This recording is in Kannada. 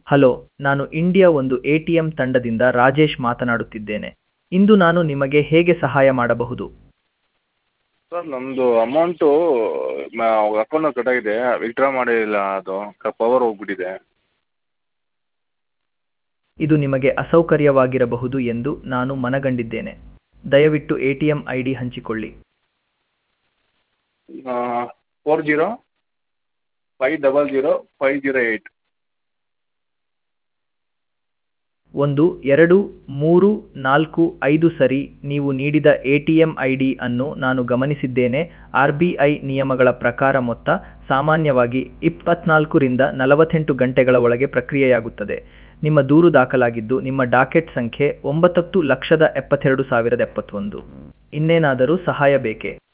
ಹಲೋ ನಾನು ಇಂಡಿಯಾ ಒಂದು ಎ ಟಿ ಎಂ ತಂಡದಿಂದ ರಾಜೇಶ್ ಮಾತನಾಡುತ್ತಿದ್ದೇನೆ ಇಂದು ನಾನು ನಿಮಗೆ ಹೇಗೆ ಸಹಾಯ ಮಾಡಬಹುದು ಸರ್ ನಮ್ಮದು ಅಮೌಂಟು ಅಕೌಂಟ್ನಾಗ ಕಟ್ಟಾಗಿದೆ ವಿತ್ಡ್ರಾ ಮಾಡಿಲ್ಲ ಅದು ಪವರ್ ಹೋಗ್ಬಿಟ್ಟಿದೆ ಇದು ನಿಮಗೆ ಅಸೌಕರ್ಯವಾಗಿರಬಹುದು ಎಂದು ನಾನು ಮನಗಂಡಿದ್ದೇನೆ ದಯವಿಟ್ಟು A T M I D ಹಂಚಿಕೊಳ್ಳಿ four zero five double zero five zero eight ಒಂದು ಎರಡು ಮೂರು ನಾಲ್ಕು ಐದು ಸರಿ ನೀವು ನೀಡಿದ A T M I D ಅನ್ನು ನಾನು ಗಮನಿಸಿದ್ದೇನೆ ಆರ್ ಬಿ ಐ ನಿಯಮಗಳ ಪ್ರಕಾರ ಮೊತ್ತ ಸಾಮಾನ್ಯವಾಗಿ ಇಪ್ಪತ್ನಾಲ್ಕರಿಂದ ನಲವತ್ತೆಂಟು ಗಂಟೆಗಳ ಒಳಗೆ ಪ್ರಕ್ರಿಯೆಯಾಗುತ್ತದೆ ನಿಮ್ಮ ದೂರು ದಾಖಲಾಗಿದ್ದು ನಿಮ್ಮ ಡಾಕೆಟ್ ಸಂಖ್ಯೆ ಒಂಬತ್ತತ್ತು ಲಕ್ಷದ ಎಪ್ಪತ್ತೆರಡು ಸಾವಿರದ ಎಪ್ಪತ್ತೊಂದು ಇನ್ನೇನಾದರೂ ಸಹಾಯ ಬೇಕೇ